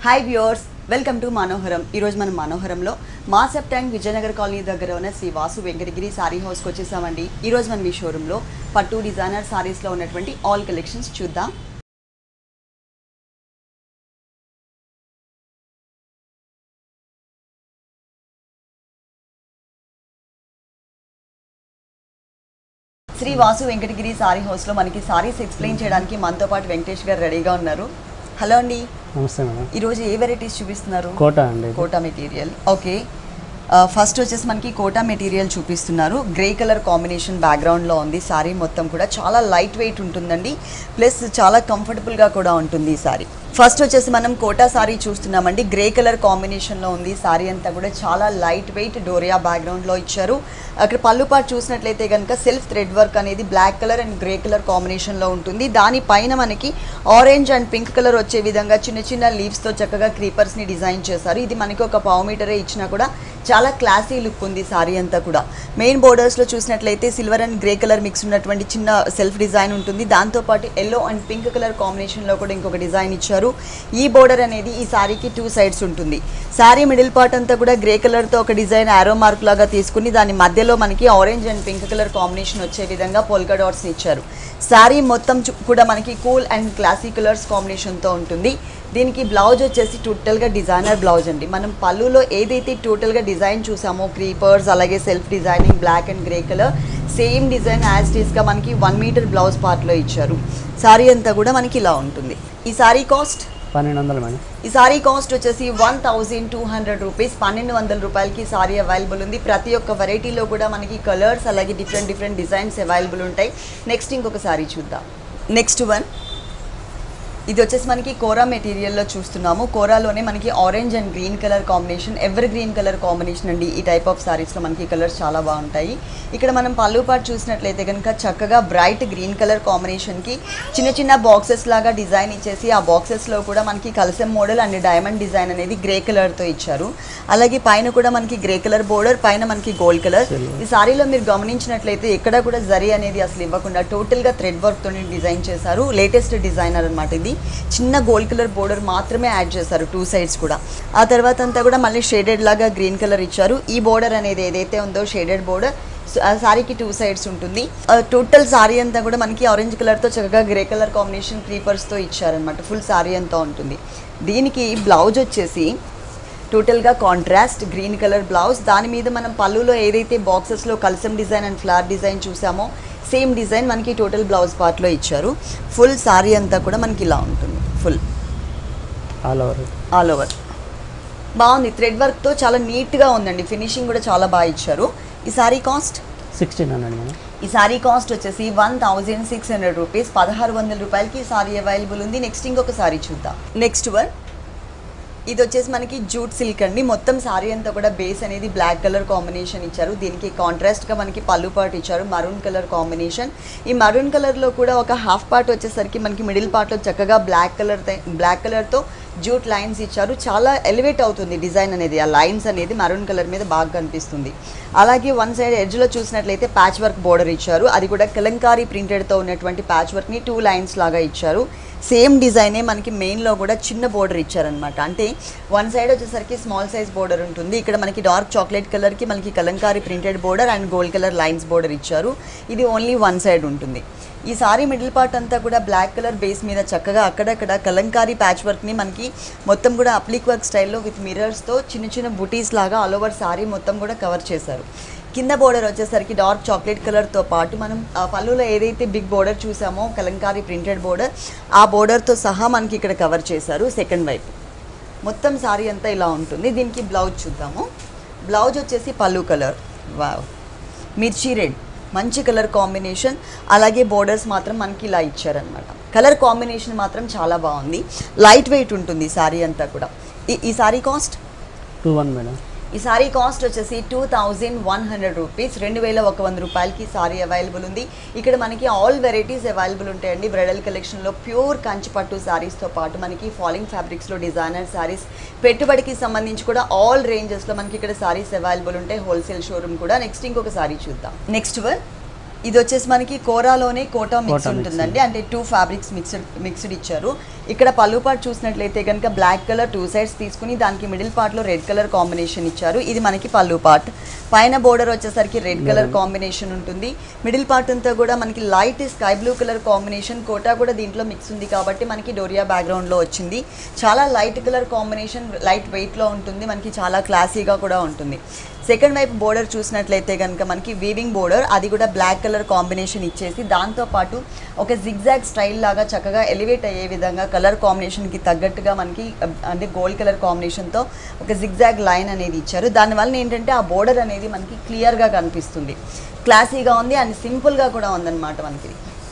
Hi viewers welcome to Manoharam ఈరోజు మనం మనోహరంలో మాసెప్ ట్యాంక్ విజయనగర్ కాలనీ దగ్గర ఉన్న శ్రీ వాసు వెంకటగిరి సారీ హౌస్కి వచ్చేసామండి ఈరోజు మనం ఈ షోరూంలో పట్టు డిజైనర్ సారీస్లో ఉన్నటువంటి ఆల్ కలెక్షన్స్ చూద్దాం శ్రీ వాసు వెంకటగిరి సారీ హౌస్లో మనకి సారీస్ ఎక్స్ప్లెయిన్ చేయడానికి మనతో పాటు వెంకటేష్ గారు రెడీగా ఉన్నారు హలో అండి నమస్తే మేడం ఈరోజు ఏ వెరైటీస్ చూపిస్తున్నారు కోట అండి ఇది. కోటా మెటీరియల్ ఓకే ఫస్ట్ వచ్చేసి మనకి కోటా మెటీరియల్ చూపిస్తున్నారు గ్రే కలర్ కాంబినేషన్ బ్యాక్గ్రౌండ్లో ఉంది సారీ మొత్తం కూడా చాలా లైట్ వెయిట్ ఉంటుందండి ప్లస్ చాలా కంఫర్టబుల్గా కూడా ఉంటుంది ఈ సారీ ఫస్ట్ వచ్చేసి మనం కోటా సారీ చూస్తున్నామండి గ్రే కలర్ కాంబినేషన్లో ఉంది సారీ అంతా కూడా చాలా లైట్ వెయిట్ డోరియా బ్యాక్గ్రౌండ్లో ఇచ్చారు అక్కడ పళ్ళు పాటు చూసినట్లయితే కనుక సెల్ఫ్ థ్రెడ్ వర్క్ అనేది black colour and grey colour కాంబినేషన్లో ఉంటుంది దానిపైన మనకి ఆరెంజ్ అండ్ పింక్ కలర్ వచ్చే విధంగా చిన్న చిన్న లీవ్స్తో చక్కగా క్రీపర్స్ని డిజైన్ చేశారు ఇది మనకి ఒక పావు మీటరే ఇచ్చినా కూడా చాలా క్లాసీ లుక్ ఉంది సారీ అంతా కూడా మెయిన్ బోర్డర్స్లో చూసినట్లయితే silver and grey colour mix ఉన్నటువంటి చిన్న సెల్ఫ్ డిజైన్ ఉంటుంది దాంతోపాటు ఎల్లో అండ్ పింక్ కలర్ కాంబినేషన్లో కూడా ఇంకొక డిజైన్ ఇచ్చారు ఈ బోర్డర్ అనేది ఈ సారీకి టూ సైడ్స్ ఉంటుంది సారీ మిడిల్ పార్ట్ అంతా కూడా గ్రే కలర్తో ఒక డిజైన్ ఆరో మార్క్ లాగా తీసుకుని దాని మధ్యలో మనకి orange and pink colour combination వచ్చే విధంగా పోల్కా డాట్స్ ఇచ్చారు సారీ మొత్తం చు- కూడా మనకి కూల్ అండ్ క్లాసీ కలర్స్ కాంబినేషన్తో ఉంటుంది దీనికి బ్లౌజ్ వచ్చేసి టోటల్గా డిజైనర్ బ్లౌజ్ అండి మనం పళ్ళులో ఏదైతే టోటల్గా డిజైన్ చూసామో క్రీపర్స్ అలాగే self designing black and grey colour same design as టీస్గా మనకి వన్ మీటర్ బ్లౌజ్ పార్ట్లో ఇచ్చారు సారీ అంతా కూడా మనకి ఇలా ఉంటుంది ఈ సారీ కాస్ట్ పన్నెండు వందలు మేడం ఈ సారీ కాస్ట్ వచ్చేసి one thousand two hundred rupees పన్నెండు వందల రూపాయలకి సారీ అవైలబుల్ ఉంది ప్రతి ఒక్క వెరైటీలో కూడా మనకి కలర్స్ అలాగే డిఫరెంట్ డిఫరెంట్ డిజైన్స్ అవైలబుల్ ఉంటాయి నెక్స్ట్ ఇంకొక సారీ చూద్దాం నెక్స్ట్ వన్ ఇది వచ్చేసి మనకి కోరా మెటీరియల్లో చూస్తున్నాము కోరాలోనే మనకి orange and green colour combination evergreen colour combination అండి ఈ టైప్ ఆఫ్ సారీస్లో మనకి కలర్స్ చాలా బాగుంటాయి ఇక్కడ మనం పళ్ళు పాటు చూసినట్లయితే కనుక చక్కగా బ్రైట్ గ్రీన్ కలర్ కాంబినేషన్కి చిన్న చిన్న బాక్సెస్ లాగా డిజైన్ ఇచ్చేసి ఆ బాక్సెస్లో కూడా మనకి కలసం మోడల్ అండ్ డైమండ్ డిజైన్ అనేది గ్రే కలర్తో ఇచ్చారు అలాగే పైన కూడా మనకి గ్రే కలర్ బోర్డర్ పైన మనకి గోల్డ్ కలర్ ఈ సారీలో మీరు గమనించినట్లయితే ఎక్కడ కూడా జరీ అనేది అసలు ఇవ్వకుండా టోటల్గా థ్రెడ్ వర్క్తో డిజైన్ చేశారు లేటెస్ట్ డిజైనర్ అనమాట ఇది చిన్న గోల్డ్ కలర్ బోర్డర్ మాత్రమే యాడ్ చేశారు టూ సైడ్స్ కూడా ఆ తర్వాత అంతా కూడా మళ్ళీ షేడెడ్ లాగా గ్రీన్ కలర్ ఇచ్చారు ఈ బోర్డర్ అనేది ఏదైతే ఉందో షేడెడ్ బోర్డర్ ఆ సారీకి టూ సైడ్స్ ఉంటుంది టోటల్ సారీ అంతా కూడా మనకి ఆరెంజ్ కలర్తో చక్కగా గ్రే కలర్ కాంబినేషన్ క్రీపర్స్తో ఇచ్చారనమాట ఫుల్ సారీ అంతా ఉంటుంది దీనికి బ్లౌజ్ వచ్చేసి టోటల్గా కాంట్రాస్ట్ గ్రీన్ కలర్ బ్లౌజ్ దాని మీద మనం పళ్ళులో ఏదైతే బాక్సెస్లో కలసం డిజైన్ అండ్ ఫ్లవర్ డిజైన్ చూసామో సేమ్ డిజైన్ మనకి టోటల్ బ్లౌజ్ పార్ట్లో ఇచ్చారు ఫుల్ సారీ అంతా కూడా మనకి ఇలా ఉంటుంది full all over all over బాగుంది థ్రెడ్ వర్క్తో చాలా నీట్గా ఉందండి ఫినిషింగ్ కూడా చాలా బాగా ఇచ్చారు ఈ sari cost sixteen hundred madam ఈ సారీ కాస్ట్ వచ్చేసి one thousand six hundred rupees పదహారు వందల రూపాయలకి ఈ సారీ అవైలబుల్ ఉంది నెక్స్ట్ ఇంకొక సారీ చూద్దాం నెక్స్ట్ వన్ ఇది వచ్చేసి మనకి జూట్ సిల్క్ అండి మొత్తం సారీ అంతా కూడా బేస్ అనేది బ్లాక్ కలర్ కాంబినేషన్ ఇచ్చారు దీనికి కాంట్రాస్ట్గా మనకి పళ్ళు పార్ట్ ఇచ్చారు మరూన్ కలర్ కాంబినేషన్ ఈ మరూన్ కలర్లో కూడా ఒక హాఫ్ పార్ట్ వచ్చేసరికి మనకి మిడిల్ పార్ట్లో చక్కగా బ్లాక్ కలర్ బ్లాక్ కలర్తో జూట్ లైన్స్ ఇచ్చారు చాలా ఎలివేట్ అవుతుంది డిజైన్ అనేది ఆ లైన్స్ అనేది మరూన్ కలర్ మీద బాగా కనిపిస్తుంది అలాగే వన్ సైడ్ ఎడ్జ్లో చూసినట్లయితే ప్యాచ్ వర్క్ బోర్డర్ ఇచ్చారు అది కూడా కలంకారీ ప్రింటెడ్తో ఉన్నటువంటి ప్యాచ్ వర్క్ని టూ లైన్స్ లాగా ఇచ్చారు సేమ్ డిజైనే మనకి మెయిన్లో కూడా చిన్న బోర్డర్ ఇచ్చారనమాట అంటే వన్ సైడ్ వచ్చేసరికి స్మాల్ సైజ్ బోర్డర్ ఉంటుంది ఇక్కడ మనకి డార్క్ చాక్లెట్ కలర్కి మనకి Kalamkari printed border and gold colour lines border ఇచ్చారు ఇది ఓన్లీ వన్ సైడ్ ఉంటుంది ఈ సారీ మిడిల్ పార్ట్ అంతా కూడా బ్లాక్ కలర్ బేస్ మీద చక్కగా అక్కడక్కడ కలంకారీ ప్యాచ్ వర్క్ని మనకి మొత్తం కూడా అప్లిక్ వర్క్ స్టైల్లో విత్ మిరర్స్తో చిన్న చిన్న బుటీస్ లాగా ఆల్ ఓవర్ సారీ మొత్తం కూడా కవర్ చేశారు కింద బోర్డర్ వచ్చేసరికి డార్క్ చాక్లెట్ కలర్తో పాటు మనం ఆ పళ్ళులో ఏదైతే బిగ్ బోర్డర్ చూసామో కలంకారీ ప్రింటెడ్ బోర్డర్ ఆ బోర్డర్తో సహా మనకి ఇక్కడ కవర్ చేశారు సెకండ్ వైపు మొత్తం సారీ అంతా ఇలా ఉంటుంది దీనికి బ్లౌజ్ చూద్దాము బ్లౌజ్ వచ్చేసి పళ్ళు కలర్ వావ్ మిర్చి రెడ్ మంచి కలర్ కాంబినేషన్ అలాగే బోర్డర్స్ మాత్రం మనకి ఇలా ఇచ్చారనమాట కలర్ కాంబినేషన్ మాత్రం చాలా బాగుంది లైట్ వెయిట్ ఉంటుంది ఈ సారీ అంతా కూడా ఈ ఈ sari cost two one madam ఈ సారీ కాస్ట్ వచ్చేసి two thousand one hundred rupees రెండు వేల ఒక వంద రూపాయలకి సారీ అవైలబుల్ ఉంది ఇక్కడ మనకి ఆల్ వెరైటీస్ అవైలబుల్ ఉంటాయండి బ్రైడల్ కలెక్షన్లో ప్యూర్ కంచి పట్టు సారీస్తో పాటు మనకి ఫాలింగ్ ఫ్యాబ్రిక్స్లో డిజైనర్ సారీస్ పెట్టుబడికి సంబంధించి కూడా ఆల్ రేంజెస్లో మనకి ఇక్కడ సారీస్ అవైలబుల్ ఉంటాయి హోల్సేల్ షోరూమ్ కూడా నెక్స్ట్ ఇంకొక సారీ చూద్దాం నెక్స్ట్ వన్ ఇది వచ్చేసి మనకి కోరాలోనే కోటా మిక్స్ కోటా mix. ఉంటుందండి అంటే టూ ఫ్యాబ్రిక్స్ మిక్స్డ్ మిక్స్డ్ ఇచ్చారు ఇక్కడ పళ్ళు పార్ట్ చూసినట్లయితే కనుక బ్లాక్ కలర్ టూ సైడ్స్ తీసుకుని దానికి మిడిల్ పార్ట్లో రెడ్ కలర్ కాంబినేషన్ ఇచ్చారు ఇది మనకి పళ్ళు పార్ట్ పైన బోర్డర్ వచ్చేసరికి రెడ్ కలర్ కాంబినేషన్ ఉంటుంది మిడిల్ పార్ట్ అంతా కూడా మనకి light sky blue colour combination Kota కూడా దీంట్లో మిక్స్ ఉంది కాబట్టి మనకి డోరియా బ్యాక్గ్రౌండ్లో వచ్చింది చాలా లైట్ కలర్ కాంబినేషన్ లైట్ వెయిట్లో ఉంటుంది మనకి చాలా క్లాసీగా కూడా ఉంటుంది సెకండ్ వైపు బోర్డర్ చూసినట్లయితే కనుక మనకి వీవింగ్ బోర్డర్ అది కూడా బ్లాక్ కలర్ కాంబినేషన్ ఇచ్చేసి దాంతోపాటు ఒక జిగ్జాగ్ స్టైల్ లాగా చక్కగా ఎలివేట్ అయ్యే విధంగా కలర్ కాంబినేషన్కి తగ్గట్టుగా మనకి అ, అంటే గోల్డ్ కలర్ కాంబినేషన్తో ఒక జిగ్జాగ్ లైన్ అనేది ఇచ్చారు దానివల్ల ఏంటంటే ఆ బోర్డర్ అనేది మనకి క్లియర్గా కనిపిస్తుంది క్లాసీగా ఉంది అండ్ సింపుల్గా కూడా ఉందన్నమాట మనకి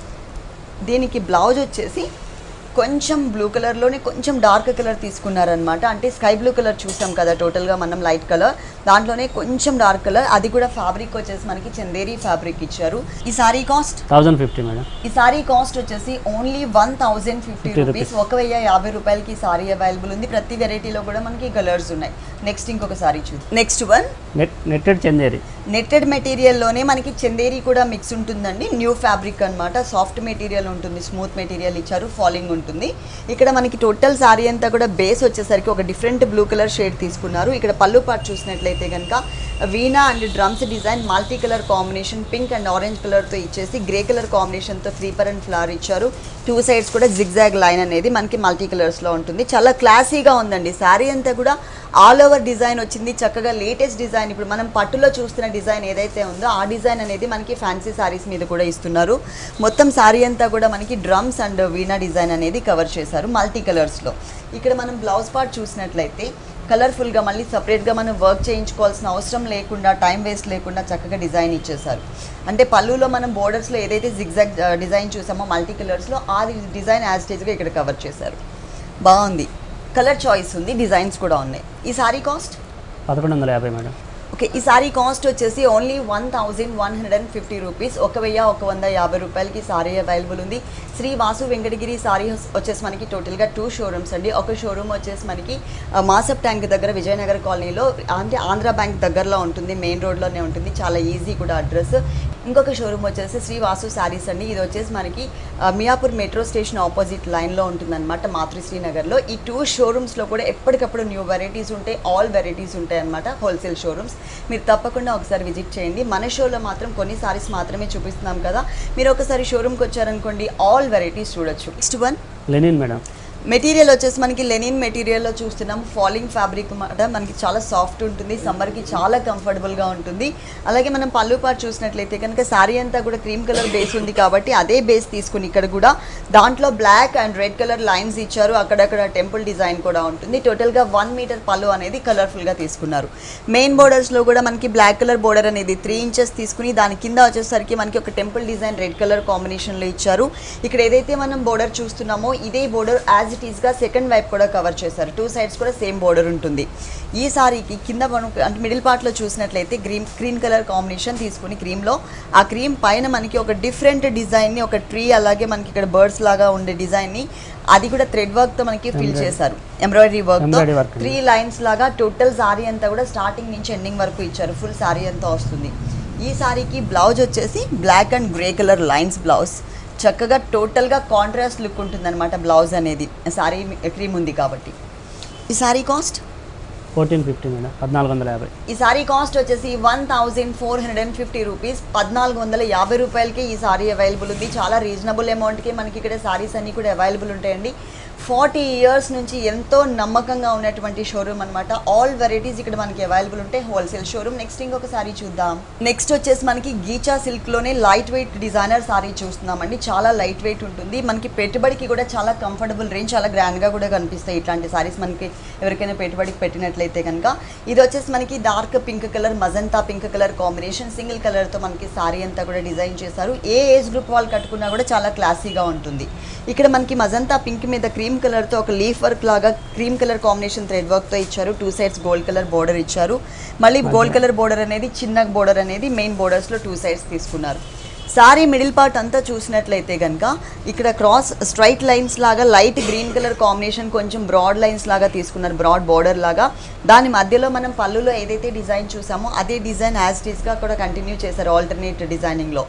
దీనికి బ్లౌజ్ వచ్చేసి కొంచెం బ్లూ కలర్లోనే కొంచెం డార్క్ కలర్ తీసుకున్నారనమాట అంటే స్కై బ్లూ కలర్ చూసాం కదా టోటల్గా మనం లైట్ కలర్ దాంట్లోనే కొంచెం డార్క్ కలర్ అది కూడా ఫ్యాబ్రిక్ వచ్చేసి మనకి చందేరి ఫ్యాబ్రిక్ ఇచ్చారు ఈ sari cost thousand fifty madam ఈ సారీ కాస్ట్ వచ్చేసి only one thousand fifty 50 rupees ఒక వెయ్యి యాభై రూపాయలకి ఈ సారీ అవైలబుల్ ఉంది ప్రతి వెరైటీలో కూడా మనకి కలర్స్ ఉన్నాయి నెక్స్ట్ ఇంకొక సారీ చూద్దాం next one net netted Chanderi netted మెటీరియల్లోనే మనకి చందేరి కూడా మిక్స్ ఉంటుందండి న్యూ ఫ్యాబ్రిక్ అన్నమాట సాఫ్ట్ మెటీరియల్ ఉంటుంది స్మూత్ మెటీరియల్ ఇచ్చారు ఫాలింగ్ ఉంటుంది ఇక్కడ మనకి టోటల్ సారీ అంతా కూడా బేస్ వచ్చేసరికి ఒక డిఫరెంట్ బ్లూ కలర్ షేడ్ తీసుకున్నారు ఇక్కడ పళ్ళు పాటు చూసినట్లయితే కనుక veena and drums design multi colour combination pink and orange కలర్తో ఇచ్చేసి గ్రే కలర్ కాంబినేషన్తో క్రీపర్ అండ్ ఫ్లవర్ ఇచ్చారు టూ సైడ్స్ కూడా జిగ్జాగ్ లైన్ అనేది మనకి మల్టీ కలర్స్లో ఉంటుంది చాలా క్లాసీగా ఉందండి శారీ అంతా కూడా ఆల్ ఓవర్ డిజైన్ వచ్చింది చక్కగా లేటెస్ట్ డిజైన్ ఇప్పుడు మనం పట్టులో చూస్తున్న డిజైన్ ఏదైతే ఉందో ఆ డిజైన్ అనేది మనకి ఫ్యాన్సీ శారీస్ మీద కూడా ఇస్తున్నారు మొత్తం శారీ అంతా కూడా మనకి డ్రమ్స్ అండ్ వీణా డిజైన్ అనేది కవర్ చేశారు మల్టీ కలర్స్లో ఇక్కడ మనం బ్లౌజ్ పార్ట్ చూసినట్లయితే కలర్ఫుల్గా మళ్ళీ సపరేట్గా మనం వర్క్ చేయించుకోవాల్సిన అవసరం లేకుండా టైం వేస్ట్ లేకుండా చక్కగా డిజైన్ ఇచ్చేసారు అంటే పళ్ళులో మనం బోర్డర్స్లో ఏదైతే జిగ్జాగ్ డిజైన్ చూసామో మల్టీ కలర్స్లో ఆ డిజైన్ యాజ్ స్టేజ్గా ఇక్కడ కవర్ చేశారు బాగుంది కలర్ చాయిస్ ఉంది డిజైన్స్ కూడా ఉన్నాయి ఈ సారీ కాస్ట్ పదకొండు వందల యాభై మేడం ఓకే ఈ సారీ కాస్ట్ వచ్చేసి only one thousand one hundred and fifty rupees ఒక వెయ్యి ఒక వంద యాభై రూపాయలకి సారీ అవైలబుల్ ఉంది శ్రీ వాసు వెంకటగిరి సారీ వచ్చేసి మనకి టోటల్గా టూ షోరూమ్స్ అండి ఒక షోరూమ్ వచ్చేసి మనకి ఆ, మాసప్ ట్యాంక్ దగ్గర విజయనగర్ కాలనీలో అంటే ఆంధ్ర బ్యాంక్ దగ్గరలో ఉంటుంది మెయిన్ రోడ్లోనే ఉంటుంది చాలా ఈజీ కూడా అడ్రస్ ఇంకొక షోరూమ్ వచ్చేసి శ్రీ వాసు శారీస్ అండి ఇది వచ్చేసి మనకి ఆ, మియాపూర్ మెట్రో స్టేషన్ ఆపోజిట్ లైన్లో ఉంటుందన్నమాట మాతృశ్రీ నగర్లో ఈ టూ షోరూమ్స్లో కూడా ఎప్పటికప్పుడు న్యూ వెరైటీస్ ఉంటాయి ఆల్ వెరైటీస్ ఉంటాయి అనమాట హోల్సేల్ షోరూమ్స్ మీరు తప్పకుండా ఒకసారి విజిట్ చేయండి మన షోలో మాత్రం కొన్ని సారీస్ మాత్రమే చూపిస్తున్నాం కదా మీరు ఒకసారి షోరూమ్కి వచ్చారనుకోండి ఆల్ వెరైటీస్ చూడొచ్చు next one linen madam material వచ్చేసి మనకి లెనిన్ మెటీరియల్లో చూస్తున్నాం ఫాలింగ్ ఫ్యాబ్రిక్ అన్నమాట మనకి చాలా సాఫ్ట్ ఉంటుంది సమ్మర్కి చాలా కంఫర్టబుల్గా ఉంటుంది అలాగే మనం పళ్ళు పాటు చూసినట్లయితే కనుక శారీ అంతా కూడా క్రీమ్ కలర్ బేస్ ఉంది కాబట్టి అదే బేస్ తీసుకుని ఇక్కడ కూడా దాంట్లో black and red colour lines ఇచ్చారు అక్కడక్కడ టెంపుల్ డిజైన్ కూడా ఉంటుంది టోటల్గా వన్ మీటర్ పళ్ళు అనేది కలర్ఫుల్గా తీసుకున్నారు మెయిన్ బోర్డర్స్లో కూడా మనకి బ్లాక్ కలర్ బోర్డర్ అనేది త్రీ ఇంచెస్ తీసుకుని దాని కింద వచ్చేసరికి మనకి ఒక టెంపుల్ డిజైన్ రెడ్ కలర్ కాంబినేషన్లో ఇచ్చారు ఇక్కడ ఏదైతే మనం బోర్డర్ చూస్తున్నామో ఇదే బోర్డర్ యాజ్ ఇట్ ఈస్గా సెకండ్ వైపు కూడా కవర్ చేశారు టూ సైడ్స్ కూడా సేమ్ బోర్డర్ ఉంటుంది ఈ సారీకి కింద మనం అంటే మిడిల్ పార్ట్లో చూసినట్లయితే గ్రీన్ గ్రీన్ కలర్ కాంబినేషన్ తీసుకుని క్రీమ్లో ఆ క్రీమ్ పైన మనకి ఒక డిఫరెంట్ డిజైన్ని ఒక ట్రీ అలాగే మనకి ఇక్కడ బర్డ్స్ లాగా ఉండే డిజైన్ని అది కూడా థ్రెడ్ వర్క్తో మనకి ఫిల్ Embroidery. చేశారు ఎంబ్రాయిడరీ వర్క్తో Embroidery work. త్రీ లైన్స్ లాగా టోటల్ సారీ అంతా కూడా స్టార్టింగ్ నుంచి ఎండింగ్ వరకు ఇచ్చారు ఫుల్ సారీ అంతా వస్తుంది ఈ సారీకి బ్లౌజ్ వచ్చేసి black and grey colour lines blouse చక్కగా టోటల్గా కాంట్రాస్ట్ లుక్ ఉంటుందన్నమాట బ్లౌజ్ అనేది సారీ క్రీమ్ ఉంది కాబట్టి ఈ sari cost fourteen fifty madam పద్నాలుగు వందల యాభై ఈ సారీ కాస్ట్ వచ్చేసి one thousand four hundred and fifty rupees పద్నాలుగు వందల యాభై రూపాయలకి ఈ సారీ అవైలబుల్ ఉంది చాలా రీజనబుల్ అమౌంట్కి మనకి ఇక్కడ సారీస్ అన్నీ కూడా అవైలబుల్ ఉంటాయండి ఫార్టీ ఇయర్స్ నుంచి ఎంతో నమ్మకంగా ఉన్నటువంటి షోరూమ్ అనమాట ఆల్ వెరైటీస్ ఇక్కడ మనకి అవైలబుల్ ఉంటాయి హోల్సేల్ షోరూమ్ నెక్స్ట్ ఇంకొక సారీ చూద్దాం నెక్స్ట్ వచ్చేసి మనకి గీచా సిల్క్లోనే లైట్ వెయిట్ డిజైనర్ సారీ చూస్తున్నామండి చాలా లైట్ వెయిట్ ఉంటుంది మనకి పెట్టుబడికి కూడా చాలా కంఫర్టబుల్ రేంజ్ చాలా గ్రాండ్గా కూడా కనిపిస్తాయి ఇట్లాంటి సారీస్ మనకి ఎవరికైనా పెట్టుబడికి పెట్టినట్లయితే కనుక ఇది వచ్చేసి మనకి dark pink colour magenta pink colour combination single కలర్తో మనకి సారీ అంతా కూడా డిజైన్ చేశారు ఏ ఏజ్ గ్రూప్ వాళ్ళు కట్టుకున్నా కూడా చాలా క్లాసీగా ఉంటుంది ఇక్కడ మనకి మజంతా పింక్ మీద క్రీమ్ కలర్తో ఒక లీఫ్ వర్క్ లాగా క్రీమ్ కలర్ కాంబినేషన్ థ్రెడ్ వర్క్తో ఇచ్చారు two sides gold colour border ఇచ్చారు మళ్ళీ గోల్డ్ కలర్ బోర్డర్ అనేది చిన్న బోర్డర్ అనేది మెయిన్ బోర్డర్స్లో టూ సైడ్స్ తీసుకున్నారు సారీ మిడిల్ పార్ట్ అంతా చూసినట్లయితే కనుక ఇక్కడ క్రాస్ స్ట్రైట్ లైన్స్ లాగా లైట్ గ్రీన్ కలర్ కాంబినేషన్ కొంచెం బ్రాడ్ లైన్స్ లాగా తీసుకున్నారు బ్రాడ్ బార్డర్ లాగా దాని మధ్యలో మనం పళ్ళులో ఏదైతే డిజైన్ చూసామో అదే డిజైన్ యాజ్ టీస్గా కూడా కంటిన్యూ చేశారు ఆల్టర్నేట్ డిజైనింగ్లో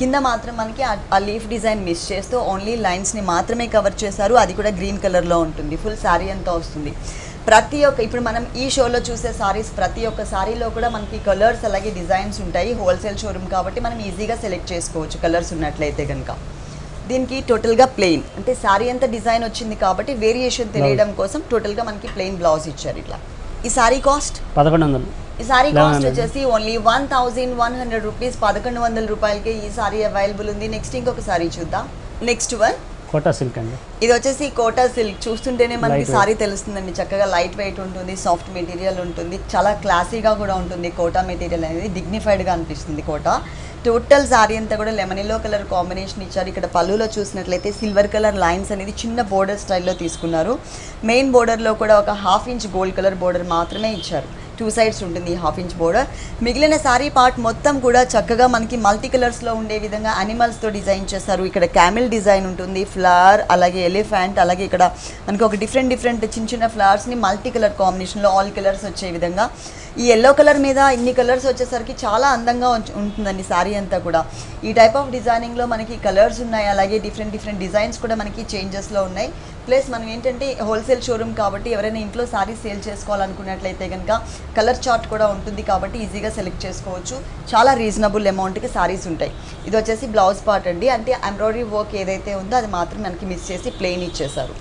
కింద మాత్రం మనకి ఆ- ఆ లీఫ్ డిజైన్ మిస్ చేస్తూ ఓన్లీ లైన్స్ని మాత్రమే కవర్ చేశారు అది కూడా గ్రీన్ కలర్లో ఉంటుంది ఫుల్ శారీ అంతా వస్తుంది ప్రతి ఒక్క ఇప్పుడు మనం ఈ షోలో చూసే సారీస్ ప్రతి ఒక్క సారీలో కూడా మనకి కలర్స్ అలాగే డిజైన్స్ ఉంటాయి హోల్సేల్ షోరూమ్ కాబట్టి మనం ఈజీగా సెలెక్ట్ చేసుకోవచ్చు కలర్స్ ఉన్నట్లయితే కనుక దీనికి టోటల్గా ప్లెయిన్ అంటే శారీ అంతా డిజైన్ వచ్చింది కాబట్టి వేరియేషన్ తెలియడం కోసం టోటల్గా మనకి ప్లెయిన్ బ్లౌజ్ ఇచ్చారు ఇట్లా ఈ శారీ కాస్ట్ పదకొండు వందలు ఈ సారీ Eleven కాస్ట్ hundred. వచ్చేసి only one thousand one hundred rupees పదకొండు వందల రూపాయలకి ఈ సారీ అవైలబుల్ ఉంది నెక్స్ట్ ఇంకొక సారీ చూద్దాం నెక్స్ట్ వన్ కోటా సిల్క్ అండి ఇది వచ్చేసి కోటా సిల్క్ చూస్తుంటేనే మనకి Light weight. సారీ తెలుస్తుందండి చక్కగా లైట్ వెయిట్ ఉంటుంది సాఫ్ట్ మెటీరియల్ ఉంటుంది చాలా క్లాసీగా కూడా ఉంటుంది కోటా మెటీరియల్ అనేది డిగ్నిఫైడ్గా అనిపిస్తుంది కోటా టోటల్ సారీ అంతా కూడా లెమన్ ఎల్లో కలర్ కాంబినేషన్ ఇచ్చారు ఇక్కడ పళ్ళులో చూసినట్లయితే సిల్వర్ కలర్ లైన్స్ అనేది చిన్న బోర్డర్ స్టైల్లో తీసుకున్నారు మెయిన్ బోర్డర్లో కూడా ఒక half inch gold colour border మాత్రమే ఇచ్చారు టూ సైడ్స్ ఉంటుంది ఈ హాఫ్ ఇంచ్ బోర్డర్ మిగిలిన సారీ పార్ట్ మొత్తం కూడా చక్కగా మనకి మల్టీ కలర్స్లో ఉండే విధంగా అనిమల్స్తో డిజైన్ చేస్తారు ఇక్కడ క్యామిల్ డిజైన్ ఉంటుంది ఫ్లవర్ అలాగే ఎలిఫెంట్ అలాగే ఇక్కడ మనకి ఒక డిఫరెంట్ డిఫరెంట్ చిన్న చిన్న ఫ్లవర్స్ని మల్టీ కలర్ కాంబినేషన్లో ఆల్ కలర్స్ వచ్చే విధంగా ఈ ఎల్లో కలర్ మీద ఇన్ని కలర్స్ వచ్చేసరికి చాలా అందంగా ఉంచ- ఉంటుందండి శారీ అంతా కూడా ఈ టైప్ ఆఫ్ డిజైనింగ్లో మనకి కలర్స్ ఉన్నాయి అలాగే డిఫరెంట్ డిఫరెంట్ డిజైన్స్ కూడా మనకి చేంజెస్లో ఉన్నాయి ప్లస్ మనం ఏంటంటే హోల్సేల్ షోరూమ్ కాబట్టి ఎవరైనా ఇంట్లో సారీ సేల్ చేసుకోవాలనుకున్నట్లయితే కనుక కలర్ చార్ట్ కూడా ఉంటుంది కాబట్టి ఈజీగా సెలెక్ట్ చేసుకోవచ్చు చాలా రీజనబుల్ అమౌంట్కి సారీస్ ఉంటాయి ఇది వచ్చేసి బ్లౌజ్ పార్ట్ అండి అంటే ఎంబ్రాయిడరీ వర్క్ ఏదైతే ఉందో అది మాత్రం మనకి మిస్ చేసి ప్లెయిన్ ఇచ్చేసారు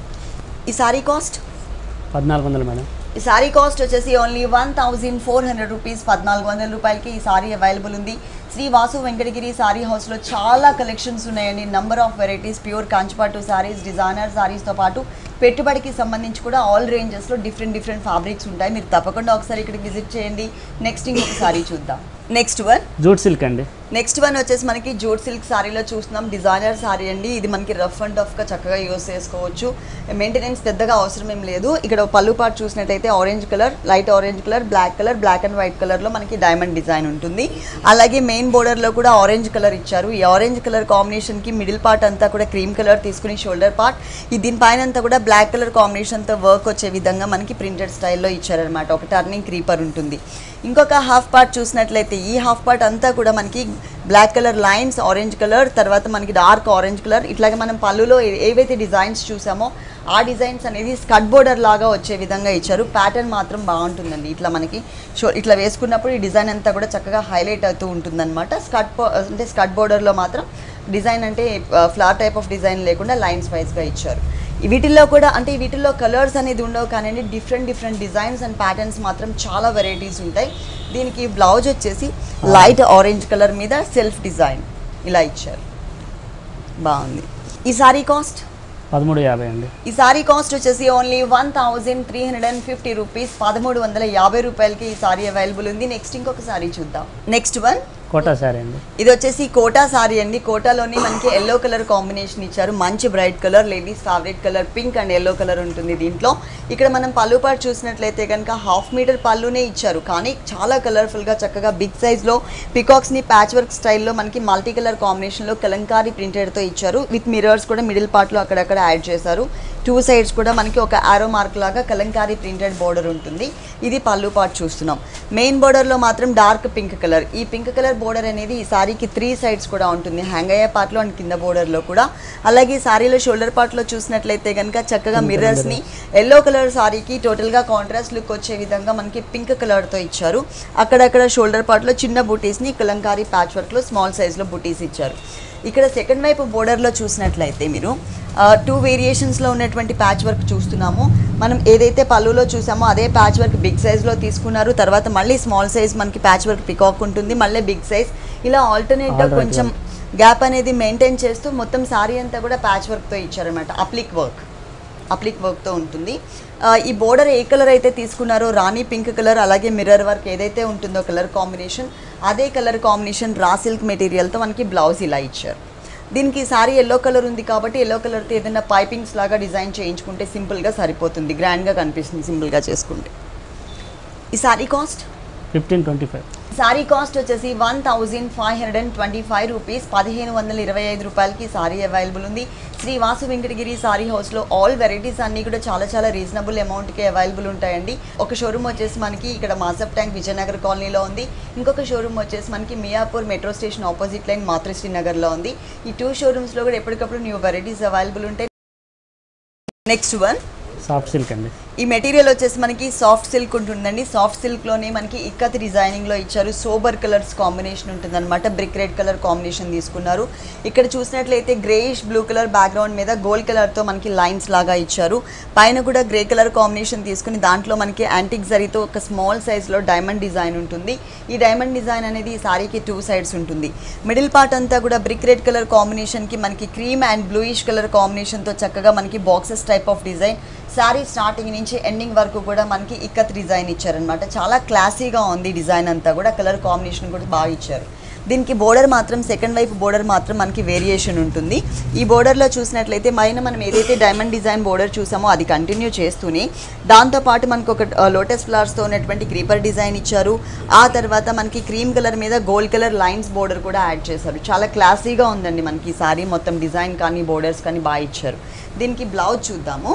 ఈ సారీ కాస్ట్ పద్నాలుగు వందలు మేడం ఈ సారీ కాస్ట్ వచ్చేసి only one thousand four hundred rupees పద్నాలుగు వందల రూపాయలకి ఈ సారీ అవైలబుల్ ఉంది శ్రీ వాసు వెంకటగిరి సారీ హౌస్లో చాలా కలెక్షన్స్ ఉన్నాయండి నంబర్ ఆఫ్ వెరైటీస్ ప్యూర్ కాంచిపాటు సారీస్ డిజైనర్ సారీస్తో పాటు పెట్టుబడికి సంబంధించి కూడా ఆల్ రేంజెస్లో డిఫరెంట్ డిఫరెంట్ ఫ్యాబ్రిక్స్ ఉంటాయి మీరు తప్పకుండా ఒకసారి ఇక్కడికి విజిట్ చేయండి నెక్స్ట్ ఇంకొక సారీ చూద్దాం నెక్స్ట్ వన్ జూట్ సిల్క్ అండి నెక్స్ట్ వన్ వచ్చేసి మనకి జూట్ సిల్క్ సారీలో చూస్తున్నాం డిజైనర్ సారీ అండి ఇది మనకి రఫ్ అండ్ టఫ్గా చక్కగా యూస్ చేసుకోవచ్చు మెయింటెనెన్స్ పెద్దగా అవసరం ఏం లేదు ఇక్కడ పళ్ళు పాటు చూసినట్టయితే orange colour light orange colour black colour black and white కలర్లో మనకి డైమండ్ డిజైన్ ఉంటుంది అలాగే మెయిన్ బోర్డర్లో కూడా ఆరెంజ్ కలర్ ఇచ్చారు ఈ ఆరెంజ్ కలర్ కాంబినేషన్కి మిడిల్ పార్ట్ అంతా కూడా క్రీమ్ కలర్ తీసుకుని షోల్డర్ పార్ట్ ఈ దీనిపైన అంతా కూడా బ్లాక్ కలర్ కాంబినేషన్తో వర్క్ వచ్చే విధంగా మనకి ప్రింటెడ్ స్టైల్లో ఇచ్చారనమాట ఒక టర్నింగ్ క్రీపర్ ఉంటుంది ఇంకొక హాఫ్ పార్ట్ చూసినట్లయితే ఈ హాఫ్ పార్ట్ అంతా కూడా మనకి black colour lines orange colour తర్వాత మనకి డార్క్ ఆరెంజ్ కలర్ ఇట్లాగే మనం పళ్ళులో ఏ- ఏవైతే డిజైన్స్ చూసామో ఆ డిజైన్స్ అనేది స్కట్ బోర్డర్ లాగా వచ్చే విధంగా ఇచ్చారు ప్యాటర్న్ మాత్రం బాగుంటుందండి ఇట్లా మనకి షో ఇట్లా వేసుకున్నప్పుడు ఈ డిజైన్ అంతా కూడా చక్కగా హైలైట్ అవుతూ ఉంటుందన్నమాట స్కట్ బో- అంటే స్కట్ బోర్డర్లో మాత్రం డిజైన్ అంటే ఫ్లార్ టైప్ ఆఫ్ డిజైన్ లేకుండా లైన్స్ వైజ్గా ఇచ్చారు ఈ వీటిల్లో కూడా అంటే ఈ వీటిల్లో కలర్స్ అనేది ఉండవు కానీ different different designs and patterns మాత్రం చాలా వెరైటీస్ ఉంటాయి దీనికి బ్లౌజ్ వచ్చేసి లైట్ ఆరెంజ్ కలర్ మీద సెల్ఫ్ డిజైన్ ఇలా ఇచ్చారు బాగుంది ఈ సారీ కాస్ట్ పదమూడు యాభై అండి ఈ సారీ కాస్ట్ వచ్చేసి only one thousand three hundred and fifty rupees పదమూడు వందల యాభై రూపాయలకి ఈ సారీ అవైలబుల్ ఉంది నెక్స్ట్ ఇంకొక సారీ చూద్దాం నెక్స్ట్ వన్ కోటా శారీ అండి ఇది వచ్చేసి కోటా సారీ అండి కోటాలోని మనకి ఎల్లో కలర్ కాంబినేషన్ ఇచ్చారు మంచి bright colour ladies favourite colour pink and yellow colour ఉంటుంది దీంట్లో ఇక్కడ మనం పళ్ళు పాటు చూసినట్లయితే కనుక హాఫ్ మీటర్ పళ్ళునే ఇచ్చారు కానీ చాలా కలర్ఫుల్గా చక్కగా బిగ్ సైజ్లో పికాక్స్ని ప్యాచ్ వర్క్ స్టైల్లో మనకి మల్టీ కలర్ కాంబినేషన్లో కలంకారీ ప్రింటెడ్తో ఇచ్చారు విత్ మిరర్స్ కూడా మిడిల్ పార్ట్లో అక్కడక్కడ యాడ్ చేశారు టూ సైడ్స్ కూడా మనకి ఒక ఆరో మార్క్ లాగా కలంకారీ ప్రింటెడ్ బోర్డర్ ఉంటుంది ఇది పళ్ళు పార్ట్ చూస్తున్నాం మెయిన్ బోర్డర్లో మాత్రం డార్క్ పింక్ కలర్ ఈ పింక్ కలర్ బోర్డర్ అనేది ఈ సారీకి త్రీ సైడ్స్ కూడా ఉంటుంది హ్యాంగ్ అయ్యే పార్ట్లో అండ్ కింద బోర్డర్లో కూడా అలాగే ఈ సారీలో షోల్డర్ పార్ట్లో చూసినట్లయితే కనుక చక్కగా మిర్రర్స్ని ఎల్లో కలర్ సారీకి టోటల్గా కాంట్రాస్ట్ లుక్ వచ్చే విధంగా మనకి పింక్ కలర్తో ఇచ్చారు అక్కడక్కడ షోల్డర్ పార్ట్లో చిన్న బూటీస్ని కలంకారీ ప్యాచ్ వర్క్లో స్మాల్ సైజ్లో బూటీస్ ఇచ్చారు ఇక్కడ సెకండ్ వైపు బోర్డర్లో చూసినట్లయితే మీరు టూ వేరియేషన్స్లో ఉన్నటువంటి ప్యాచ్ వర్క్ చూస్తున్నాము మనం ఏదైతే పళ్ళులో చూసామో అదే ప్యాచ్ వర్క్ బిగ్ సైజ్లో తీసుకున్నారు తర్వాత మళ్ళీ స్మాల్ సైజ్ మనకి ప్యాచ్ వర్క్ పికాక్ ఉంటుంది మళ్ళీ బిగ్ సైజ్ ఇలా ఆల్టర్నేట్గా Alternate కొంచెం గ్యాప్ అనేది మెయింటైన్ చేస్తూ మొత్తం సారీ అంతా కూడా ప్యాచ్ వర్క్తో ఇచ్చారనమాట అప్లిక్ వర్క్ అప్లిక్ వర్క్తో ఉంటుంది ఆ, ఈ బోర్డర్ ఏ కలర్ అయితే తీసుకున్నారో రాణి పింక్ కలర్ అలాగే మిర్రర్ వర్క్ ఏదైతే ఉంటుందో కలర్ కాంబినేషన్ అదే కలర్ కాంబినేషన్ రా సిల్క్ మెటీరియల్తో మనకి బ్లౌజ్ ఇలా ఇచ్చారు దీనికి సారీ ఎల్లో కలర్ ఉంది కాబట్టి ఎల్లో కలర్తో ఏదైనా పైపింగ్స్ లాగా డిజైన్ చేయించుకుంటే సింపుల్గా సరిపోతుంది గ్రాండ్గా కనిపిస్తుంది సింపుల్గా చేసుకుంటే ఈ sari cost fifteen twenty five sari cost వచ్చేసి one thousand five hundred and twenty five rupees పదిహేను వందల ఇరవై ఐదు రూపాయలకి సారీ అవైలబుల్ ఉంది శ్రీ వాసు వెంకటగిరి సారీ హౌస్లో ఆల్ వెరైటీస్ అన్నీ కూడా చాలా చాలా రీజనబుల్ అమౌంట్కి అవైలబుల్ ఉంటాయండి ఒక షోరూమ్ వచ్చేసి మనకి ఇక్కడ మాసప్ ట్యాంక్ విజయనగర్ కాలనీలో ఉంది ఇంకొక షోరూమ్ వచ్చేసి మనకి Miyapur metro station opposite line Matrusri నగర్లో ఉంది ఈ టూ షోరూమ్స్లో కూడా ఎప్పటికప్పుడు న్యూ వెరైటీస్ అవైలబుల్ ఉంటాయి నెక్స్ట్ వన్ సాఫ్ట్ సిల్క్ అండి ఈ మెటీరియల్ వచ్చేసి మనకి సాఫ్ట్ సిల్క్ ఉంటుందండి సాఫ్ట్ సిల్క్లోనే మనకి ఇక్కత్ డిజైనింగ్లో ఇచ్చారు సోబర్ కలర్స్ కాంబినేషన్ ఉంటుందన్నమాట బ్రిక్ రెడ్ కలర్ కాంబినేషన్ తీసుకున్నారు ఇక్కడ చూసినట్లయితే గ్రేయిష్ బ్లూ కలర్ బ్యాక్గ్రౌండ్ మీద గోల్డ్ కలర్తో మనకి లైన్స్ లాగా ఇచ్చారు పైన కూడా గ్రే కలర్ కాంబినేషన్ తీసుకుని దాంట్లో మనకి యాంటిక్ జరీతో ఒక స్మాల్ సైజ్లో డైమండ్ డిజైన్ ఉంటుంది ఈ డైమండ్ డిజైన్ అనేది ఈ సారీకి టూ సైడ్స్ ఉంటుంది మిడిల్ పార్ట్ అంతా కూడా బ్రిక్ రెడ్ కలర్ కాంబినేషన్కి మనకి క్రీమ్ అండ్ బ్లూయిష్ కలర్ కాంబినేషన్తో చక్కగా మనకి boxes type of design sari starting నుంచి ఎండింగ్ వరకు కూడా మనకి ఇక్కత్ డిజైన్ ఇచ్చారనమాట చాలా క్లాసీగా ఉంది డిజైన్ అంతా కూడా కలర్ కాంబినేషన్ కూడా బాగా ఇచ్చారు దీనికి బోర్డర్ మాత్రం సెకండ్ వైపు బోర్డర్ మాత్రం మనకి వేరియేషన్ ఉంటుంది ఈ బోర్డర్లో చూసినట్లయితే పైన మనం ఏదైతే డైమండ్ డిజైన్ బోర్డర్ చూసామో అది కంటిన్యూ చేస్తూనే దాంతోపాటు మనకు ఒక లోటస్ ఫ్లవర్స్తో ఉన్నటువంటి క్రీపర్ డిజైన్ ఇచ్చారు ఆ తర్వాత మనకి క్రీమ్ కలర్ మీద గోల్డ్ కలర్ లైన్స్ బోర్డర్ కూడా యాడ్ చేశారు చాలా క్లాసీగా ఉందండి మనకి ఈ సారీ మొత్తం డిజైన్ కానీ బోర్డర్స్ కానీ బాగా ఇచ్చారు దీనికి బ్లౌజ్ చూద్దాము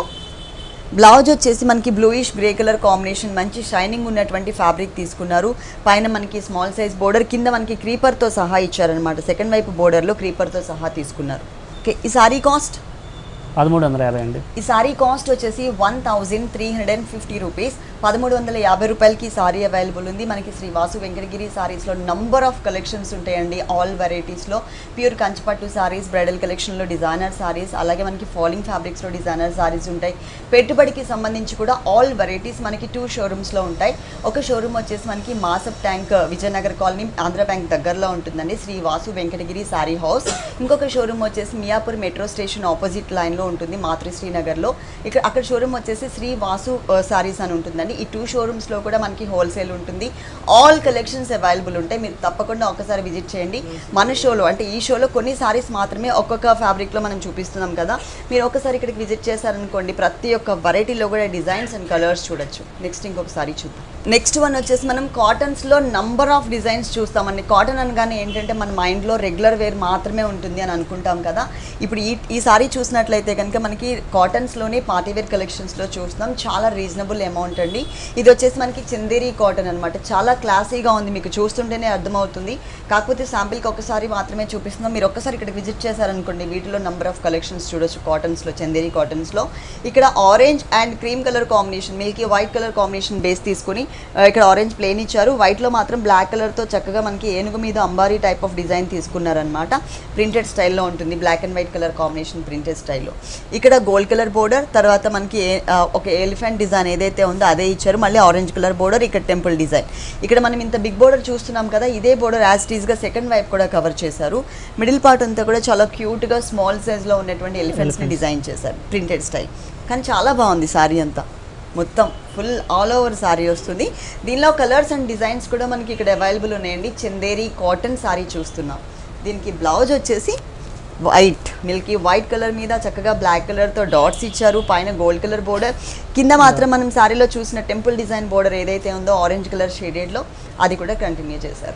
బ్లౌజ్ వచ్చేసి మనకి బ్లూయిష్ గ్రే కలర్ కాంబినేషన్ మంచి షైనింగ్ ఉన్నటువంటి ఫ్యాబ్రిక్ తీసుకున్నారు పైన మనకి స్మాల్ సైజ్ బోర్డర్ కింద మనకి క్రీపర్తో సహా ఇచ్చారనమాట సెకండ్ వైపు బోర్డర్లో క్రీపర్తో సహా తీసుకున్నారు ఓకే ఈ సారీ కాస్ట్ పదమూడు వందల యాభై అండి ఈ సారీ కాస్ట్ వచ్చేసి one thousand three hundred and fifty rupees పదమూడు వందల యాభై రూపాయలకి ఈ సారీ అవైలబుల్ ఉంది మనకి శ్రీ వాసు వెంకటగిరి సారీస్లో నంబర్ ఆఫ్ కలెక్షన్స్ ఉంటాయండి ఆల్ వెరైటీస్లో ప్యూర్ కంచిపట్టు సారీస్ బ్రైడల్ కలెక్షన్లో డిజైనర్ సారీస్ అలాగే మనకి ఫాలింగ్ ఫ్యాబ్రిక్స్లో డిజైనర్ సారీస్ ఉంటాయి పెట్టుబడికి సంబంధించి కూడా ఆల్ వెరైటీస్ మనకి టూ షోరూమ్స్లో ఉంటాయి ఒక షోరూమ్ వచ్చేసి మనకి మాసప్ ట్యాంక్ విజయనగర్ కాలనీ ఆంధ్ర బ్యాంక్ దగ్గరలో ఉంటుందండి శ్రీ వాసు వెంకటగిరి సారీ హౌస్ ఇంకొక షోరూమ్ వచ్చేసి మియాపూర్ మెట్రో స్టేషన్ ఆపోజిట్ లైన్లో ఉంటుంది మాతృశ్రీ నగర్లో ఇక్కడ అక్కడ షోరూమ్ వచ్చేసి శ్రీ వాసు సారీస్ అని ఉంటుందండి ఈ టూ షోరూమ్స్లో కూడా మనకి హోల్సేల్ ఉంటుంది ఆల్ కలెక్షన్స్ అవైలబుల్ ఉంటాయి మీరు తప్పకుండా ఒకసారి విజిట్ చేయండి మన షోలో అంటే ఈ షోలో కొన్ని సారీస్ మాత్రమే ఒక్కొక్క ఫ్యాబ్రిక్లో మనం చూపిస్తున్నాం కదా మీరు ఒకసారి ఇక్కడికి విజిట్ చేశారనుకోండి ప్రతి ఒక్క వెరైటీలో కూడా డిజైన్స్ అండ్ కలర్స్ చూడొచ్చు నెక్స్ట్ ఇంకొక సారీ చూద్దాం నెక్స్ట్ వన్ వచ్చేసి మనం కాటన్స్లో నంబర్ ఆఫ్ డిజైన్స్ చూస్తామండి కాటన్ అనగానే ఏంటంటే మన మైండ్లో రెగ్యులర్ వేర్ మాత్రమే ఉంటుంది అని అనుకుంటాం కదా ఇప్పుడు ఈ ఈ సారీ చూసినట్లయితే కనుక మనకి కాటన్స్లోనే పార్టీ వేర్ కలెక్షన్స్లో చూస్తున్నాం చాలా రీజనబుల్ అమౌంట్ అండి ఇది వచ్చేసి మనకి చందేరి కాటన్ అనమాట చాలా క్లాసీగా ఉంది మీకు చూస్తుంటేనే అర్థమవుతుంది కాకపోతే శాంపిల్కి ఒకసారి మాత్రమే చూపిస్తున్నాం మీరు ఒక్కసారి ఇక్కడికి విజిట్ చేశారనుకోండి వీటిలో నంబర్ ఆఫ్ కలెక్షన్స్ చూడొచ్చు కాటన్స్లో చందేరి కాటన్స్లో ఇక్కడ orange and cream colour combination milky white colour combination base తీసుకుని ఆ, ఇక్కడ ఆరెంజ్ ప్లేన్ ఇచ్చారు వైట్లో మాత్రం బ్లాక్ కలర్తో చక్కగా మనకి ఏనుగు మీద అంబారీ టైప్ ఆఫ్ డిజైన్ తీసుకున్నారనమాట ప్రింటెడ్ స్టైల్లో ఉంటుంది black and white colour combination printed స్టైల్లో ఇక్కడ గోల్డ్ కలర్ బోర్డర్ తర్వాత మనకి ఏ- ఆ, ఒక ఎలిఫెంట్ డిజైన్ ఏదైతే ఉందో అదే ఇచ్చారు మళ్ళీ ఆరెంజ్ కలర్ బోర్డర్ ఇక్కడ టెంపుల్ డిజైన్ ఇక్కడ మనం ఇంత బిగ్ బోర్డర్ చూస్తున్నాం కదా ఇదే బోర్డర్ యాజ్ టీజ్గా సెకండ్ వైపు కూడా కవర్ చేశారు మిడిల్ పార్ట్ అంతా కూడా చాలా క్యూట్గా స్మాల్ సైజ్లో ఉన్నటువంటి ఎలిఫెంట్స్ని డిజైన్ చేశారు ప్రింటెడ్ స్టైల్ కానీ చాలా బాగుంది సారీ అంతా మొత్తం ఫుల్ ఆల్ ఓవర్ సారీ వస్తుంది దీనిలో కలర్స్ అండ్ డిజైన్స్ కూడా మనకి ఇక్కడ అవైలబుల్ ఉన్నాయండి చందేరి కాటన్ సారీ చూస్తున్నాం దీనికి బ్లౌజ్ వచ్చేసి వైట్ మిల్కీ వైట్ కలర్ మీద చక్కగా బ్లాక్ కలర్తో డాట్స్ ఇచ్చారు పైన గోల్డ్ కలర్ బోర్డర్ కింద మాత్రం మనం సారీలో చూసిన టెంపుల్ డిజైన్ బోర్డర్ ఏదైతే ఉందో ఆరెంజ్ కలర్ షేడెడ్లో అది కూడా కంటిన్యూ చేశారు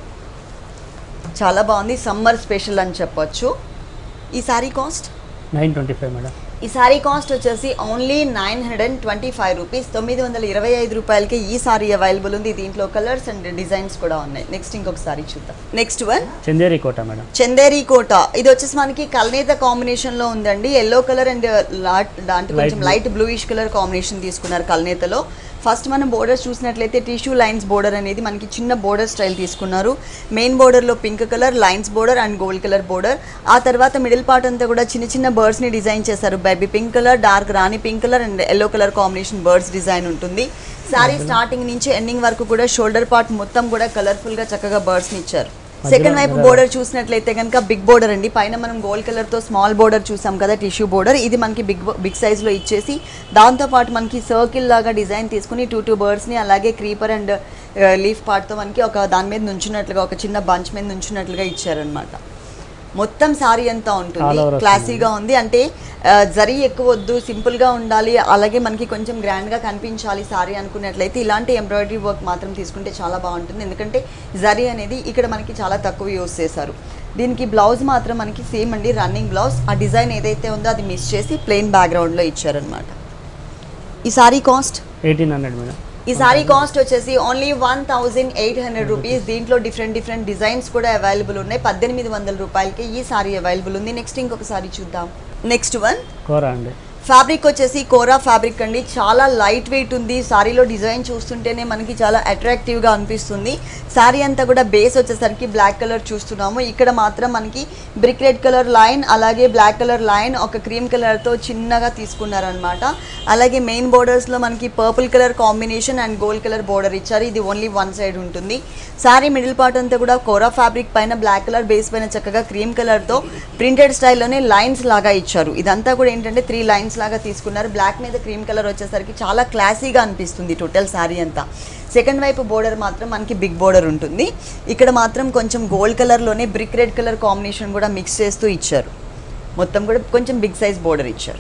చాలా బాగుంది సమ్మర్ స్పెషల్ అని చెప్పొచ్చు ఈ sari cost nine twenty five madam ఈ సారీ కాస్ట్ వచ్చేసి only nine hundred and twenty five rupees తొమ్మిది వందల ఇరవై ఐదు రూపాయలకి ఈ సారీ అవైలబుల్ ఉంది దీంట్లో కలర్స్ అండ్ డిజైన్స్ కూడా ఉన్నాయి నెక్స్ట్ ఇంకొక సారీ చూద్దాం next one Chanderi Kota madam Chanderi Kota ఇది వచ్చేసి మనకి కల్నేత కాంబినేషన్ లో ఉందండి ఎల్లో కలర్ అండ్ దాంట్లో కొంచెం blue. Light bluish colour combination తీసుకున్నారు కల్నేతలో ఫస్ట్ మనం బోర్డర్స్ చూసినట్లయితే టిష్యూ లైన్స్ బోర్డర్ అనేది మనకి చిన్న బోర్డర్ స్టైల్ తీసుకున్నారు మెయిన్ బోర్డర్లో pink colour lines border and gold colour border ఆ తర్వాత మిడిల్ పార్ట్ అంతా కూడా చిన్న చిన్న బర్డ్స్ని డిజైన్ చేశారు baby pink colour dark rani pink colour and yellow colour combination birds design ఉంటుంది శారీ స్టార్టింగ్ నుంచి ఎండింగ్ వరకు కూడా షోల్డర్ పార్ట్ మొత్తం కూడా కలర్ఫుల్గా చక్కగా బర్డ్స్ని ఇచ్చారు సెకండ్ వైపు మధ్యలో బోర్డర్ చూసినట్లయితే కనుక బిగ్ బోర్డర్ అండి పైన మనం గోల్డ్ కలర్ తో స్మాల్ బోర్డర్ చూసాం కదా టిష్యూ బోర్డర్ ఇది మనకి బిగ్ బిగ్ సైజ్ లో ఇచ్చేసి దాంతో పాటు మనకి సర్కిల్ లాగా డిజైన్ తీసుకుని టూ టూ బర్డ్స్ ని అలాగే క్రీపర్ అండ్ లీఫ్ పార్ట్ తో మనకి ఒక దాని మీద నుంచున్నట్లుగా ఒక చిన్న బంచ్ మీద నుంచున్నట్లుగా ఇచ్చారనమాట మొత్తం సారీ అంతా All ఉంటుంది over క్లాసీగా ఉంది అంటే ఆ, జరీ ఎక్కువ వద్దు సింపుల్ గా ఉండాలి అలాగే మనకి కొంచెం గ్రాండ్ గా కనిపించాలి సారీ అనుకున్నట్లయితే ఇలాంటి ఎంబ్రాయిడరీ వర్క్ మాత్రం తీసుకుంటే చాలా బాగుంటుంది ఎందుకంటే జరీ అనేది ఇక్కడ మనకి చాలా తక్కువ యూస్ చేశారు దీనికి బ్లౌజ్ మాత్రం మనకి సేమ్ అండి రన్నింగ్ బ్లౌజ్ ఆ డిజైన్ ఏదైతే ఉందో అది మిస్ చేసి ప్లెయిన్ బ్యాక్గ్రౌండ్లో ఇచ్చారనమాట ఈ sari cost eighteen hundred madam ఈ సారీ కాస్ట్ వచ్చేసి only one thousand eight hundred rupees దీంట్లో డిఫరెంట్ డిఫరెంట్ డిజైన్స్ కూడా అవైలబుల్ ఉన్నాయి పద్దెనిమిది వందల రూపాయలకి ఈ సారీ అవైలబుల్ ఉంది నెక్స్ట్ ఇంకొక సారీ చూద్దాం నెక్స్ట్ వన్ కోరా అండి ఫ్యాబ్రిక్ వచ్చేసి కోరా ఫ్యాబ్రిక్ అండి చాలా లైట్ వెయిట్ ఉంది సారీలో డిజైన్ చూస్తుంటేనే మనకి చాలా అట్రాక్టివ్గా అనిపిస్తుంది సారీ అంతా కూడా బేస్ వచ్చేసరికి బ్లాక్ కలర్ చూస్తున్నాము ఇక్కడ మాత్రం మనకి బ్రిక్ రెడ్ కలర్ లైన్ అలాగే బ్లాక్ కలర్ లైన్ ఒక క్రీమ్ కలర్తో చిన్నగా తీసుకున్నారనమాట అలాగే మెయిన్ బోర్డర్స్లో మనకి purple colour combination and gold colour border ఇచ్చారు ఇది ఓన్లీ వన్ సైడ్ ఉంటుంది సారీ మిడిల్ పార్ట్ అంతా కూడా కోరా ఫ్యాబ్రిక్ పైన బ్లాక్ కలర్ బేస్ పైన చక్కగా క్రీమ్ కలర్తో ప్రింటెడ్ స్టైల్లోనే లైన్స్ లాగా ఇచ్చారు ఇదంతా కూడా ఏంటంటే త్రీ లైన్స్ లాగా తీసుకున్నారు బ్లాక్ మీద క్రీమ్ కలర్ వచ్చేసరికి చాలా క్లాసీగా అనిపిస్తుంది టోటల్ శారీ అంతా సెకండ్ వైపు బోర్డర్ మాత్రం మనకి బిగ్ బోర్డర్ ఉంటుంది ఇక్కడ మాత్రం కొంచెం గోల్డ్ కలర్లోనే బ్రిక్ రెడ్ కలర్ కాంబినేషన్ కూడా మిక్స్ చేస్తూ ఇచ్చారు మొత్తం కూడా కొంచెం బిగ్ సైజ్ బోర్డర్ ఇచ్చారు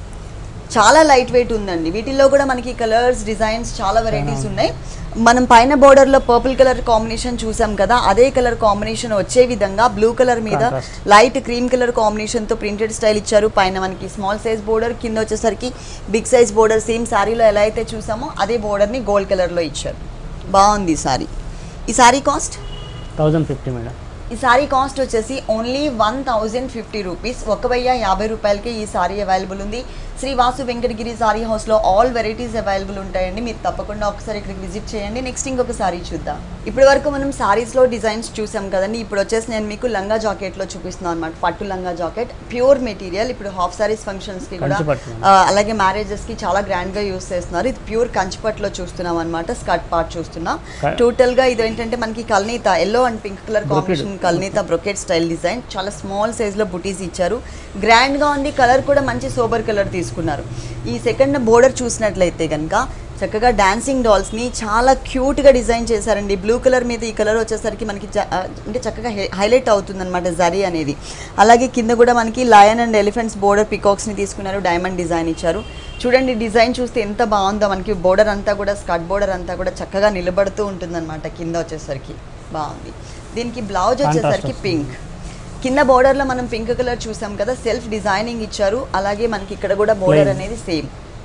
చాలా లైట్ వెయిట్ ఉందండి వీటిల్లో కూడా మనకి కలర్స్ డిజైన్స్ చాలా వెరైటీస్ ఉన్నాయి మనం పైన బోర్డర్లో పర్పుల్ కలర్ కాంబినేషన్ చూసాం కదా అదే కలర్ కాంబినేషన్ వచ్చే విధంగా బ్లూ కలర్ మీద Contrast. లైట్ క్రీమ్ కలర్ కాంబినేషన్తో ప్రింటెడ్ స్టైల్ ఇచ్చారు పైన మనకి స్మాల్ సైజ్ బోర్డర్ కింద వచ్చేసరికి బిగ్ సైజ్ బోర్డర్ సేమ్ శారీలో ఎలా అయితే చూసామో అదే బోర్డర్ని గోల్డ్ కలర్లో ఇచ్చారు బాగుంది ఈ శారీ ఈ sari cost thousand fifty madam ఈ సారీ కాస్ట్ వచ్చేసి only one thousand fifty rupees ఒక వెయ్యి యాభై రూపాయలకి ఈ సారీ అవైలబుల్ ఉంది శ్రీ వాసు వెంకటగిరి సారీ హౌస్లో ఆల్ వెరైటీస్ అవైలబుల్ ఉంటాయండి మీరు తప్పకుండా ఒకసారి ఇక్కడికి విజిట్ చేయండి నెక్స్ట్ ఇంకొక సారీ చూద్దాం ఇప్పటి వరకు మనం సారీస్లో డిజైన్స్ చూసాం కదండి ఇప్పుడు వచ్చేసి నేను మీకు లంగా జాకెట్లో చూపిస్తున్నాను అనమాట పట్టు లంగా జాకెట్ ప్యూర్ మెటీరియల్ ఇప్పుడు హాఫ్ సారీస్ ఫంక్షన్స్కి కూడా కంచిపట్టు. ఆ, అలాగే మ్యారేజెస్కి చాలా గ్రాండ్గా యూస్ చేస్తున్నారు ఇది ప్యూర్ కంచిపట్లో చూస్తున్నాం అనమాట స్కర్ట్ పార్ట్ చూస్తున్నాం క- టోటల్గా ఇది ఏంటంటే మనకి కల్నీత yellow and pink colour Brocade. Combination కల్నీత బ్రొకెట్ స్టైల్ డిజైన్ చాలా స్మాల్ సైజ్లో బుటీస్ ఇచ్చారు గ్రాండ్గా ఉంది కలర్ కూడా మంచి సోబర్ కలర్ తీసుకున్నారు ఈ సెకండ్ బోర్డర్ చూసినట్లయితే కనుక చక్కగా డాన్సింగ్ డాల్స్ని చాలా క్యూట్గా డిజైన్ చేశారండి బ్లూ కలర్ మీద ఈ కలర్ వచ్చేసరికి మనకి చ- ఆ, అంటే చక్కగా హైలైట్ అవుతుంది అనమాట జరీ అనేది అలాగే కింద కూడా మనకి లయన్ అండ్ ఎలిఫెంట్స్ బోర్డర్ పికాక్స్ని తీసుకున్నారు డైమండ్ డిజైన్ ఇచ్చారు చూడండి డిజైన్ చూస్తే ఎంత బాగుందో మనకి బోర్డర్ అంతా కూడా స్కర్ట్ బోర్డర్ అంతా కూడా చక్కగా నిలబడుతూ ఉంటుందన్నమాట కింద వచ్చేసరికి బాగుంది దీనికి బ్లౌజ్ వచ్చేసరికి వస్తుంది. పింక్ కింద బోర్డర్లో మనం పింక్ కలర్ చూసాం కదా సెల్ఫ్ డిజైనింగ్ ఇచ్చారు అలాగే మనకి ఇక్కడ కూడా బోర్డర్ Plain. అనేది సేమ్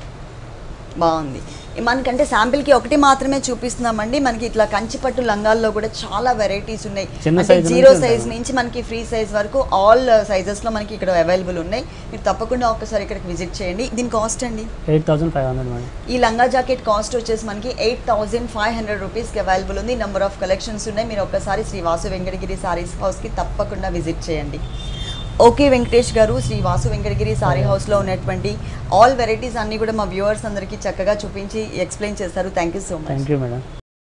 బాగుంది మనకంటే శాంపిల్కి ఒకటి మాత్రమే చూపిస్తున్నామండి మనకి ఇట్లా కంచిపట్టు లంగాల్లో కూడా చాలా వెరైటీస్ ఉన్నాయి చిన్న అంటే size జీరో నుంచి సైజ్ ఉంటాయి. నుంచి మనకి ఫ్రీ సైజ్ వరకు ఆల్ సైజెస్లో మనకి ఇక్కడ అవైలబుల్ ఉన్నాయి మీరు తప్పకుండా ఒకసారి ఇక్కడికి విజిట్ చేయండి దీని కాస్ట్ అండి eight thousand five hundred madam ఈ లంగా జాకెట్ కాస్ట్ వచ్చేసి మనకి ఎయిట్ థౌజండ్ ఫైవ్ హండ్రెడ్ రూపీస్కి అవైలబుల్ ఉంది నెంబర్ ఆఫ్ కలెక్షన్స్ ఉన్నాయి మీరు ఒక్కసారి శ్రీ వాసు వెంకటగిరి సారీస్ హౌస్కి తప్పకుండా విజిట్ చేయండి ఓకే వెంకటేష్ గారు శ్రీ వాసు వెంకటగిరి సారీ హౌస్లో ఉన్నటువంటి ఆల్ వెరైటీస్ అన్నీ కూడా మా వ్యూవర్స్ అందరికీ చక్కగా చూపించి ఎక్స్ప్లెయిన్ చేశారు thank you so much thank you madam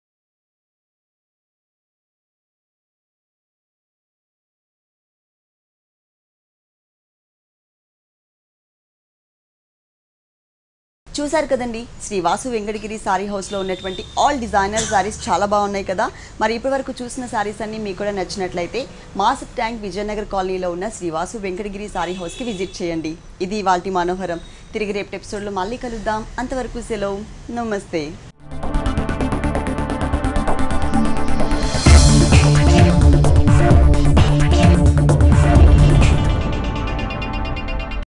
చూశారు కదండి శ్రీ వాసు వెంకటగిరి సారీ హౌస్లో ఉన్నటువంటి ఆల్ డిజైనర్ సారీస్ చాలా బాగున్నాయి కదా మరి ఇప్పటివరకు చూసిన సారీస్ అన్ని మీకు కూడా నచ్చినట్లయితే మాసిక్ ట్యాంక్ విజయనగర్ కాలనీలో ఉన్న శ్రీ వాసు వెంకటగిరి సారీ హౌస్కి విజిట్ చేయండి ఇది వాల్టి మనోహరం తిరిగి రేపు ఎపిసోడ్లో మళ్ళీ కలుద్దాం అంతవరకు సెలవు నమస్తే